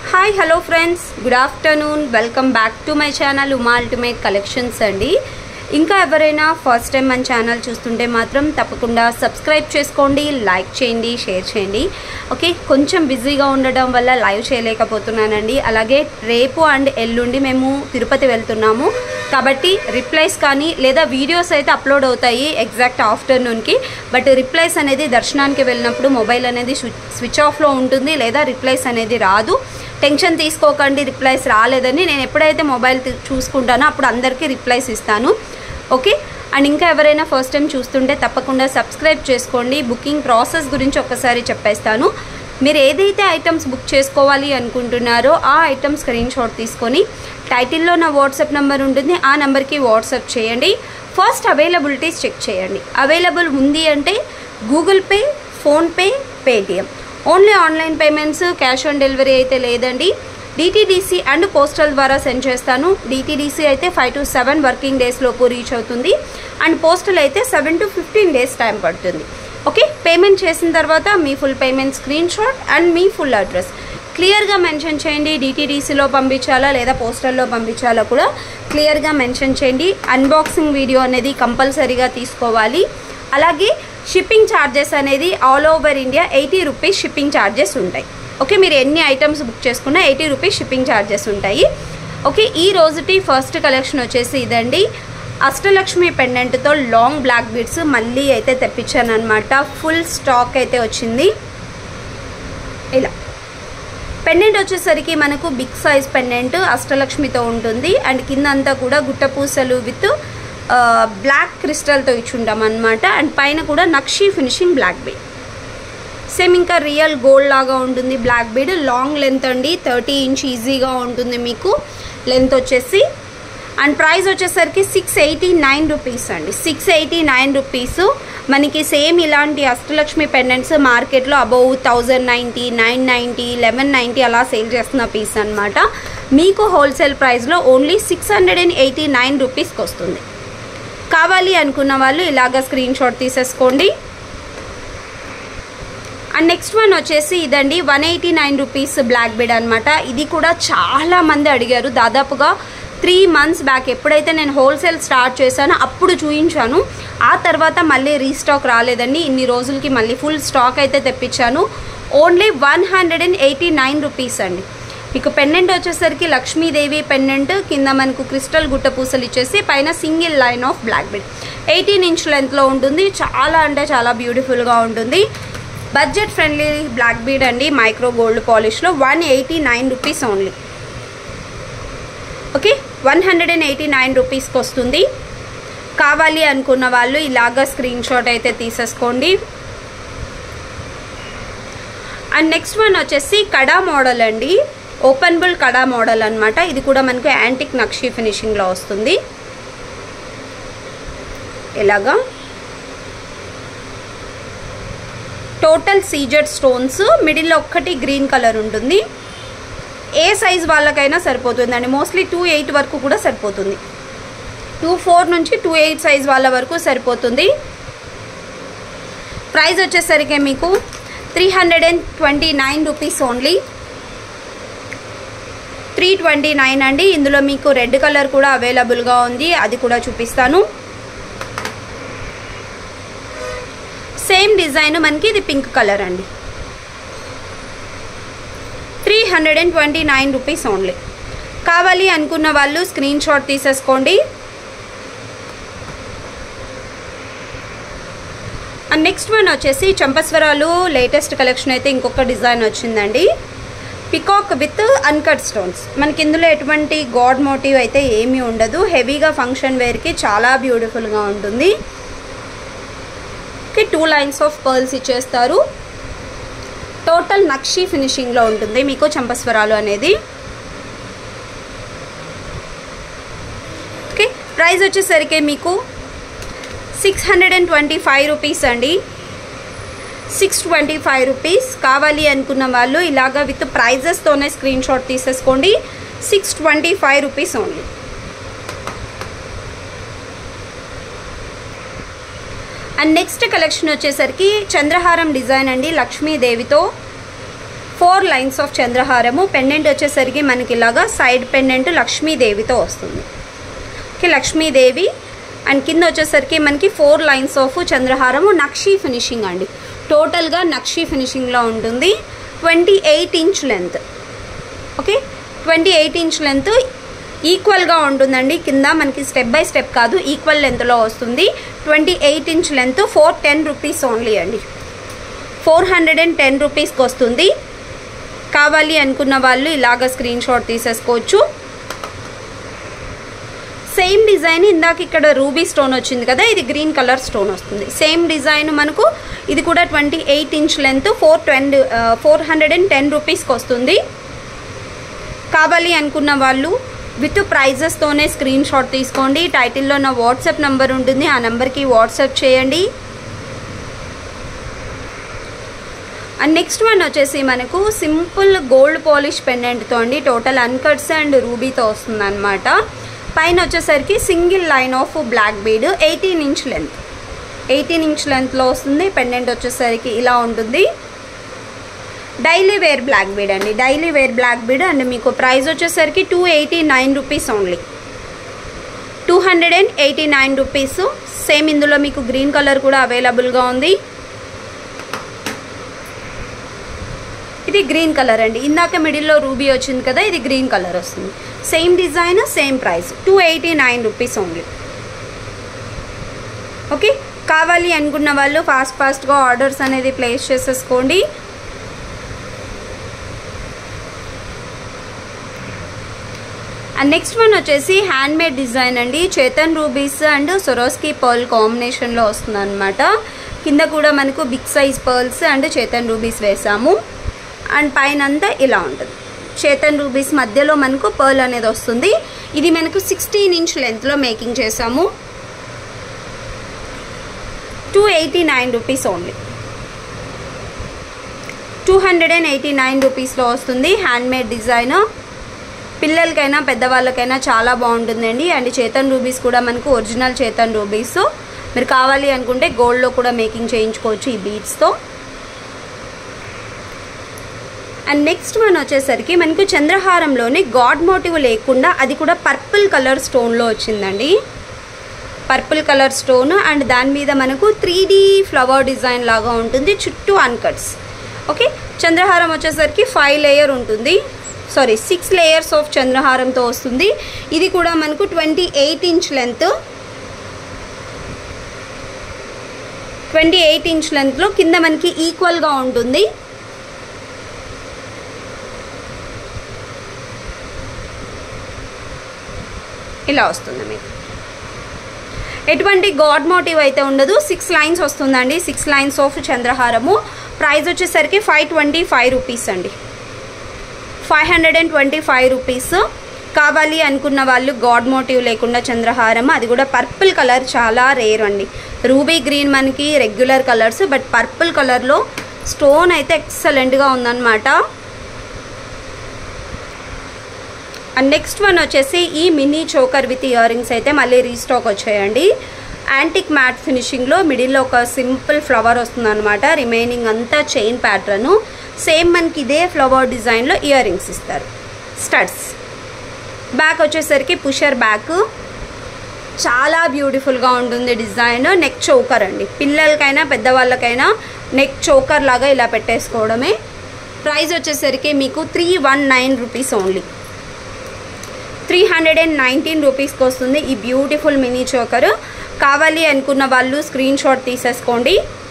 hi hello friends good afternoon welcome back to my channel Uma ultimate collections అండి ఇంకా ఎవరైనా first time మన channel చూస్తుంటే మాత్రం తప్పకుండా సబ్స్క్రైబ్ చేసుకోండి లైక్ చేయండి షేర్ చేయండి ఓకే కొంచెం బిజీగా ఉండడం వల్ల లైవ్ చేయలేకపోతున్నానండి అలాగే రేపు అండ్ ఎల్లుండి మేము తిరుపతి వెళ్తున్నాము కాబట్టి రిప్లైస్ కానీ లేదా వీడియోస్ అయితే అప్లోడ్ అవుతాయి ఎగ్జాక్ట్ ఆఫ్టర్నూన్కి బట్ రిప్లైస్ అనేది దర్శనానికి వెళ్ళినప్పుడు మొబైల్ అనేది స్విచ్ స్విచ్ ఆఫ్లో ఉంటుంది లేదా రిప్లైస్ అనేది రాదు టెన్షన్ తీసుకోకండి రిప్లైస్ రాలేదని నేను ఎప్పుడైతే మొబైల్ తీ- చూసుకుంటానో అప్పుడు అందరికీ రిప్లైస్ ఇస్తాను ఓకే అండ్ ఇంకా ఎవరైనా ఫస్ట్ టైం చూస్తుంటే తప్పకుండా సబ్స్క్రైబ్ చేసుకోండి బుకింగ్ ప్రాసెస్ గురించి ఒక్కసారి చెప్పేస్తాను మీరు ఏదైతే ఐటమ్స్ బుక్ చేసుకోవాలి అనుకుంటున్నారో ఆ ఐటమ్ స్క్రీన్ షాట్ తీసుకొని టైటిల్లో నా వాట్సాప్ నెంబర్ ఉంటుంది ఆ నెంబర్కి వాట్సాప్ చేయండి ఫస్ట్ అవైలబిలిటీస్ చెక్ చేయండి అవైలబుల్ ఉంది అంటే Google pay PhonePe Paytm only online payments cash on delivery అయితే లేదండి డిటీడీసీ అండ్ పోస్టల్ ద్వారా సెండ్ చేస్తాను డిటీడీసీ అయితే five to seven working days లోపు రీచ్ అవుతుంది అండ్ పోస్టల్ అయితే seven to fifteen days time పడుతుంది ఓకే పేమెంట్ చేసిన తర్వాత మీ full payment screenshot and మీ ఫుల్ అడ్రస్ క్లియర్గా మెన్షన్ చేయండి డిటీడీసీలో పంపించాలా లేదా పోస్టల్లో పంపించాలా కూడా క్లియర్గా మెన్షన్ చేయండి అన్బాక్సింగ్ వీడియో అనేది కంపల్సరీగా తీసుకోవాలి అలాగే షిప్పింగ్ ఛార్జెస్ అనేది all over India eighty rupees shipping charges ఉంటాయి ఓకే మీరు ఎన్ని ఐటమ్స్ బుక్ చేసుకున్నా ఎయిటీ రూపీస్ షిప్పింగ్ ఛార్జెస్ ఉంటాయి ఓకే ఈ రోజుటి ఫస్ట్ కలెక్షన్ వచ్చేసి ఇదండి అష్టలక్ష్మి పెండెంట్తో లాంగ్ బ్లాక్ బీడ్స్ మళ్ళీ అయితే తెప్పించాను అనమాట ఫుల్ స్టాక్ అయితే వచ్చింది ఇలా పెండెంట్ వచ్చేసరికి మనకు బిగ్ సైజ్ పెండెంట్ అష్టలక్ష్మితో ఉంటుంది అండ్ కింద అంతా కూడా గుట్టపూసలు విత్ బ్లాక్ క్రిస్టల్తో ఇచ్చుంటాం అనమాట అండ్ పైన కూడా nakshi finishing black bead same ఇంకా రియల్ గోల్డ్ లాగా ఉంటుంది బ్లాక్ బీడ్ లాంగ్ లెంత్ అండి థర్టీ ఇంచ్ ఈజీగా ఉంటుంది మీకు లెంత్ వచ్చేసి అండ్ ప్రైస్ వచ్చేసరికి సిక్స్ ఎయిటీ నైన్ రూపీస్ అండి సిక్స్ ఎయిటీ నైన్ రూపీస్ మనకి సేమ్ ఇలాంటి అష్టలక్ష్మి పెండెంట్స్ మార్కెట్లో above thousand ninety nine ninety eleven ninety అలా సేల్ చేస్తున్న పీస్ అనమాట మీకు హోల్సేల్ ప్రైస్లో only six hundred and eighty nine రూపీస్కి వస్తుంది కావాలి అనుకున్న వాళ్ళు ఇలాగ స్క్రీన్ షాట్ తీసేసుకోండి అండ్ నెక్స్ట్ వన్ వచ్చేసి ఇదండి one eighty nine rupees black bead అనమాట ఇది కూడా చాలా మంది అడిగారు దాదాపుగా త్రీ మంత్స్ బ్యాక్ ఎప్పుడైతే నేను హోల్సేల్ స్టార్ట్ చేశానో అప్పుడు చూయించాను ఆ తర్వాత మళ్ళీ రీస్టాక్ రాలేదండి ఇన్ని రోజులకి మళ్ళీ ఫుల్ స్టాక్ అయితే తెప్పించాను only one hundred and eighty nine rupees అండి మీకు పెండెంట్ వచ్చేసరికి లక్ష్మీదేవి పెండెంట్ కింద మనకు క్రిస్టల్ గుట్ట పూసలు ఇచ్చేసి పైన single line of black bead eighteen inch లెంత్లో ఉంటుంది చాలా అంటే చాలా బ్యూటిఫుల్గా ఉంటుంది బడ్జెట్ ఫ్రెండ్లీ బ్లాక్ బీడ్ అండి మైక్రో గోల్డ్ పాలిష్లో one eighty nine rupees only okay one hundred and eighty nine రూపీస్కి వస్తుంది కావాలి అనుకున్న వాళ్ళు ఇలాగా స్క్రీన్ షాట్ అయితే తీసేసుకోండి అండ్ నెక్స్ట్ వన్ వచ్చేసి కడా మోడల్ అండి ఓపెనబుల్ కడా మోడల్ అన్నమాట ఇది కూడా మనకు యాంటిక్ నక్షి ఫినిషింగ్లో వస్తుంది ఎలాగా టోటల్ సీజెడ్ స్టోన్స్ మిడిల్లో ఒక్కటి గ్రీన్ కలర్ ఉంటుంది ఏ సైజ్ వాళ్ళకైనా సరిపోతుందండి మోస్ట్లీ టూ ఎయిట్ వరకు కూడా సరిపోతుంది టూ ఫోర్ నుంచి టూ ఎయిట్ సైజ్ వాళ్ళ వరకు సరిపోతుంది ప్రైస్ వచ్చేసరికి మీకు three hundred and twenty nine rupees only three twenty nine అండి ఇందులో మీకు రెడ్ కలర్ కూడా అవైలబుల్గా ఉంది అది కూడా చూపిస్తాను సేమ్ డిజైన్ మనకి ఇది పింక్ కలర్ అండి three hundred and twenty nine rupees only కావాలి అనుకున్న వాళ్ళు స్క్రీన్ షాట్ తీసేసుకోండి అండ్ నెక్స్ట్ వన్ వచ్చేసి చంపస్వరాలు లేటెస్ట్ కలెక్షన్ అయితే ఇంకొక డిజైన్ వచ్చిందండి పికాక్ విత్ అన్కట్ స్టోన్స్ మనకి ఇందులో ఎటువంటి గాడ్ మోటివ్ అయితే ఏమీ ఉండదు హెవీగా ఫంక్షన్ వేర్కి చాలా బ్యూటిఫుల్గా ఉంటుంది okay two lines of pearls ఇచ్చేస్తారు టోటల్ నక్షి ఫినిషింగ్లో ఉంటుంది మీకు చంపస్వరాలు అనేది ఓకే ప్రైస్ వచ్చేసరికి మీకు six hundred and twenty five rupees అండి సిక్స్ ట్వంటీ ఫైవ్ రూపీస్ కావాలి అనుకున్న వాళ్ళు ఇలాగా విత్ ప్రైజెస్తోనే స్క్రీన్ షాట్ తీసేసుకోండి six twenty five rupees only and next collection వచ్చేసరికి చంద్రహారం డిజైన్ అండి లక్ష్మీదేవితో ఫోర్ లైన్స్ ఆఫ్ చంద్రహారము పెండెంట్ వచ్చేసరికి మనకి ఇలాగా సైడ్ పెండెంట్ లక్ష్మీదేవితో వస్తుంది ఓకే లక్ష్మీదేవి అండ్ కింద వచ్చేసరికి మనకి ఫోర్ లైన్స్ ఆఫ్ చంద్రహారము నక్షి ఫినిషింగ్ అండి టోటల్గా నక్షి ఫినిషింగ్లో ఉంటుంది twenty eight inch length okay twenty eight inch length ఈక్వల్గా ఉంటుందండి కింద మనకి స్టెప్ బై స్టెప్ కాదు ఈక్వల్ లెంత్లో వస్తుంది twenty eight inch length four ten rupees only అండి ఫోర్ హండ్రెడ్ అండ్ టెన్ రూపీస్కి వస్తుంది కావాలి అనుకున్న వాళ్ళు ఇలాగ స్క్రీన్ షాట్ తీసేసుకోవచ్చు సేమ్ డిజైన్ ఇందాక ఇక్కడ రూబీ స్టోన్ వచ్చింది కదా ఇది గ్రీన్ కలర్ స్టోన్ వస్తుంది సేమ్ డిజైన్ మనకు ఇది కూడా twenty eight inch length four twenty four hundred and ten రూపీస్కి వస్తుంది కావాలి అనుకున్న వాళ్ళు విత్ ప్రైజెస్తోనే స్క్రీన్ షాట్ తీసుకోండి టైటిల్లో నా వాట్సాప్ నెంబర్ ఉంటుంది ఆ నెంబర్కి వాట్సాప్ చేయండి అండ్ నెక్స్ట్ వన్ వచ్చేసి మనకు సింపుల్ గోల్డ్ పాలిష్ పెండెంట్తో అండి టోటల్ అన్కట్స్ అండ్ రూబీతో వస్తుంది అనమాట పైన వచ్చేసరికి single line of black bead eighteen inch length eighteen inch లెంత్లో వస్తుంది పెండెంట్ వచ్చేసరికి ఇలా ఉంటుంది డైలీ వేర్ బ్లాక్ బీడ్ అండి daily wear black bead and మీకు ప్రైస్ వచ్చేసరికి two eighty nine rupees only two hundred and eighty nine rupees same ఇందులో మీకు గ్రీన్ కలర్ కూడా అవైలబుల్గా ఉంది ఇది గ్రీన్ కలర్ అండి ఇందాక మిడిల్లో రూబీ వచ్చింది కదా ఇది గ్రీన్ కలర్ వస్తుంది same design same price two eighty nine rupees only okay కావాలి అనుకున్న వాళ్ళు ఫాస్ట్ ఫాస్ట్గా ఆర్డర్స్ అనేది ప్లేస్ చేసేసుకోండి అండ్ నెక్స్ట్ వన్ వచ్చేసి హ్యాండ్ మేడ్ డిజైన్ అండి చేతన్ రూబీస్ అండ్ సొరోస్కి పర్ల్ కాంబినేషన్లో వస్తుంది అనమాట కింద కూడా మనకు బిగ్ సైజ్ పర్ల్స్ అండ్ చేతన్ రూబీస్ వేసాము అండ్ పైన అంతా ఇలా ఉంటుంది చేతన్ రూబీస్ మధ్యలో మనకు పర్ల్ అనేది వస్తుంది ఇది మనకు సిక్స్టీన్ ఇంచ్ లెంత్లో మేకింగ్ చేసాము two eighty nine rupees only two hundred and eighty nine రూపీస్లో వస్తుంది హ్యాండ్ మేడ్ డిజైన్ పిల్లలకైనా పెద్దవాళ్ళకైనా చాలా బాగుంటుందండి అండ్ చేతన్ రూబీస్ కూడా మనకు ఒరిజినల్ చేతన్ రూబీస్ మీరు కావాలి అనుకుంటే గోల్డ్లో కూడా మేకింగ్ చేయించుకోవచ్చు ఈ బీట్స్తో అండ్ నెక్స్ట్ వన్ వచ్చేసరికి మనకు చంద్రహారంలోని గాడ్ మోటివ్ లేకుండా అది కూడా పర్పుల్ కలర్ స్టోన్లో వచ్చిందండి పర్పుల్ కలర్ స్టోన్ అండ్ దాని మీద మనకు త్రీ ఫ్లవర్ డిజైన్ లాగా ఉంటుంది చుట్టూ అన్కట్స్ ఓకే చంద్రహారం వచ్చేసరికి ఫైవ్ లేయర్ ఉంటుంది సారీ సిక్స్ లేయర్స్ ఆఫ్ చంద్రహారంతో వస్తుంది ఇది కూడా మనకు twenty eight inch length twenty eight inch లెంత్లో కింద మనకి ఈక్వల్గా ఉంటుంది ఇలా వస్తుంది మీకు ఎటువంటి గాడ్ మోటివ్ అయితే ఉండదు సిక్స్ లైన్స్ వస్తుందండి సిక్స్ లైన్స్ ఆఫ్ చంద్రహారము ప్రైస్ వచ్చేసరికి ఫైవ్ ట్వంటీ ఫైవ్ రూపీస్ అండి five hundred and twenty five rupees కావాలి అనుకున్న వాళ్ళు గాడ్ మోటివ్ లేకుండా చంద్రహారం అది కూడా పర్పుల్ కలర్ చాలా రేర్ అండి రూబీ గ్రీన్ మనకి రెగ్యులర్ కలర్స్ బట్ పర్పుల్ కలర్లో స్టోన్ అయితే ఎక్సలెంట్గా ఉందన్నమాట అండ్ నెక్స్ట్ వన్ వచ్చేసి ఈ mini choker with earrings అయితే మళ్ళీ రీస్టాక్ వచ్చాయండి యాంటిక్ మ్యాట్ ఫినిషింగ్లో మిడిల్లో ఒక సింపుల్ ఫ్లవర్ వస్తుంది అనమాట రిమైనింగ్ అంతా చైన్ ప్యాటర్ను సేమ్ మనకి ఇదే ఫ్లవర్ డిజైన్లో ఇయర్ రింగ్స్ ఇస్తారు స్టడ్స్ బ్యాక్ వచ్చేసరికి పుషర్ బ్యాక్ చాలా బ్యూటిఫుల్గా ఉంటుంది డిజైన్ నెక్ చోకర్ అండి పిల్లలకైనా పెద్దవాళ్ళకైనా నెక్ చోకర్ లాగా ఇలా పెట్టేసుకోవడమే ప్రైస్ వచ్చేసరికి మీకు three one nine rupees only three hundred and nineteen రూపీస్కి వస్తుంది ఈ బ్యూటిఫుల్ మినీ చోకర్ కావాలి అనుకున్న వాళ్ళు స్క్రీన్ షాట్ తీసేసుకోండి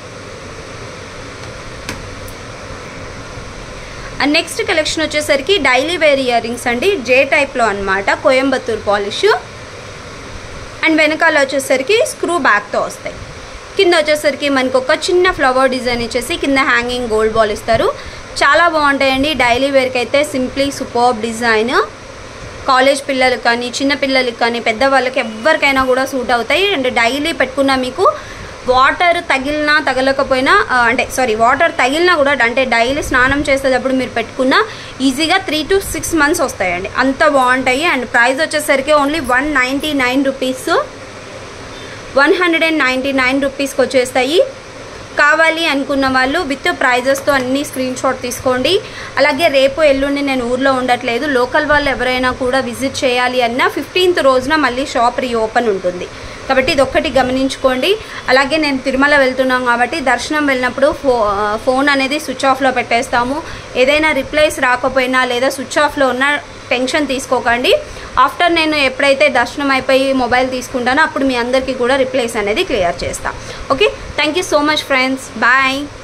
అండ్ నెక్స్ట్ కలెక్షన్ వచ్చేసరికి డైలీ వేర్ ఇయర్ రింగ్స్ అండి జే టైప్లో అనమాట కోయంబత్తూర్ పాలిష్ అండ్ వెనకాల వచ్చేసరికి స్క్రూ బ్యాక్తో వస్తాయి కింద వచ్చేసరికి మనకు ఒక చిన్న ఫ్లవర్ డిజైన్ ఇచ్చేసి కింద హ్యాంగింగ్ గోల్డ్ బాల్ ఇస్తారు చాలా బాగుంటాయండి డైలీ వేర్కి అయితే సింప్లీ సూపర్బ్ డిజైన్ కాలేజ్ పిల్లలకు కానీ చిన్న పిల్లలకి కానీ పెద్దవాళ్ళకి ఎవరికైనా కూడా సూట్ అవుతాయి అండ్ డైలీ పెట్టుకున్న మీకు వాటర్ తగిలినా తగలకపోయినా ఆ, అంటే సారీ వాటర్ తగిలినా కూడా అంటే డైలీ స్నానం చేసేటప్పుడు మీరు పెట్టుకున్న ఈజీగా త్రీ టు సిక్స్ మంత్స్ వస్తాయండి అంత బాగుంటాయి అండ్ ప్రైస్ వచ్చేసరికి only one ninety nine rupees one hundred and ninety nine రూపీస్కి వచ్చేస్తాయి కావాలి అనుకున్న వాళ్ళు విత్ ప్రైజెస్తో అన్ని స్క్రీన్ షాట్ తీసుకోండి అలాగే రేపు ఎల్లుండి నేను ఊర్లో ఉండట్లేదు లోకల్ వాళ్ళు ఎవరైనా కూడా విజిట్ చేయాలి అన్నా ఫిఫ్టీన్త్ రోజున మళ్ళీ షాప్ రీఓపెన్ ఉంటుంది కాబట్టి ఇది ఒక్కటి గమనించుకోండి అలాగే నేను తిరుమల వెళ్తున్నాం కాబట్టి దర్శనం వెళ్ళినప్పుడు ఫో ఫోన్ అనేది స్విచ్ ఆఫ్లో పెట్టేస్తాము ఏదైనా రిప్లైస్ రాకపోయినా లేదా స్విచ్ ఆఫ్లో ఉన్న టెన్షన్ తీసుకోకండి ఆఫ్టర్ నేను ఎప్పుడైతే దర్శనం అయిపోయి మొబైల్ తీసుకుంటానో అప్పుడు మీ అందరికీ కూడా రిప్లైస్ అనేది క్లియర్ చేస్తాను okay thank you so much friends bye